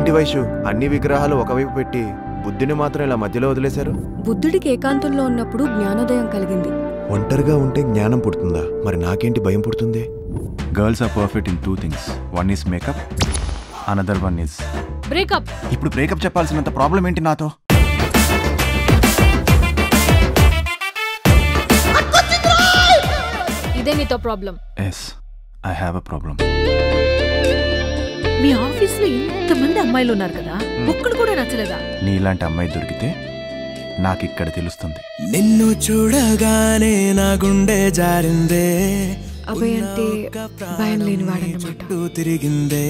ఏంటి వైషు అన్ని విగ్రహాలు ఒకవైపు పెట్టి బుద్ధుని మాత్రం ఇలా మధ్యలో వదిలేశారు బుద్ధుడికి ఏకాంతంలో ఉన్నప్పుడు జ్ఞానోదయం కలిగింది ఒంటరిగా ఉంటే జ్ఞానం పుడుతుందా మరి నాకేంటి భయం పుడుతుంది girls are perfect in two things one is makeup another one is breakup ఇప్పుడు బ్రేకప్ చెప్పాల్సినంత ప్రాబ్లం ఏంటి నాతో ఇదే నీతో problem yes I have a problem మీ ఆఫీస్ లో ఇంతమంది అమ్మాయిలు ఉన్నారు కదా ఒక్కడు కూడా నచ్చలేదా నీలాంటి అమ్మాయి దొరికితే నాకు ఇక్కడ తెలుస్తుంది నిన్ను చూడగానే నా గుండె జారిందే అభయ్ అంటే భయం లేని వాడన్నమాట చుట్టూ తిరిగిందే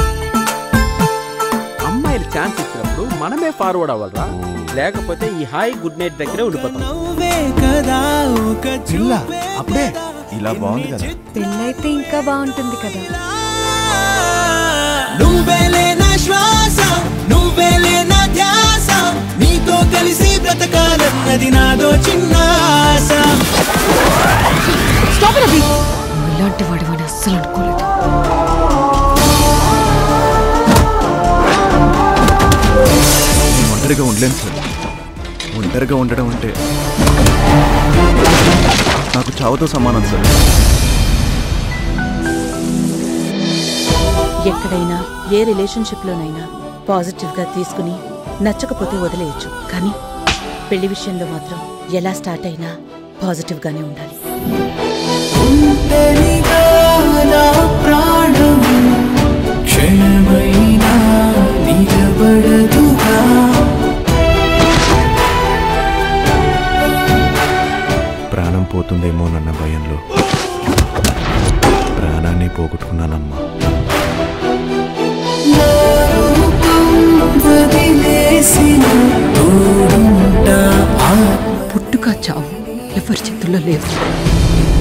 అమ్మాయిలు ఛాన్స్ ఇచ్చినప్పుడు మనమే ఫార్వర్డ్ అవ్వాలరా లేకపోతే ఈ హాయ్ గుడ్ నైట్ దగ్గరే ఉండిపోతాం నవ్వే కదా ఒక ఇలా అప్పుడే ఇలా బాగుంది కదా పెళ్ళైతే ఇంకా బాగుంటుంది కదా నువ్వేలే నా శ్వాస నువ్వేలే నా ధ్యాస నీతో కలిసి బ్రతకాలన్నది నాదో చిన్న ఆశ నువ్వు ఇలాంటి వాడివని అస్సలు అనుకోలేదు నేను ఒంటరిగా ఉండలేను సార్ ఒంటరిగా ఉండడం అంటే నాకు చావుతో సమానం సార్ ఎక్కడైనా ఏ రిలేషన్షిప్ లోనైనా పాజిటివ్ గా తీసుకుని నచ్చకపోతే వదిలేయచ్చు కానీ పెళ్లి విషయంలో మాత్రం ఎలా స్టార్ట్ అయినా పాజిటివ్ గానే ఉండాలి ఒంటరిగా నా ప్రాణం క్షణమైనా నిలబడదుగా ప్రాణం పోతుందేమోనన్న భయంలో ప్రాణాన్ని పోగొట్టుకున్నానమ్మా వదిలేసిన తోడుంటా ఆ పుట్టుక చావు ఎవరి చేతుల్లో లేవు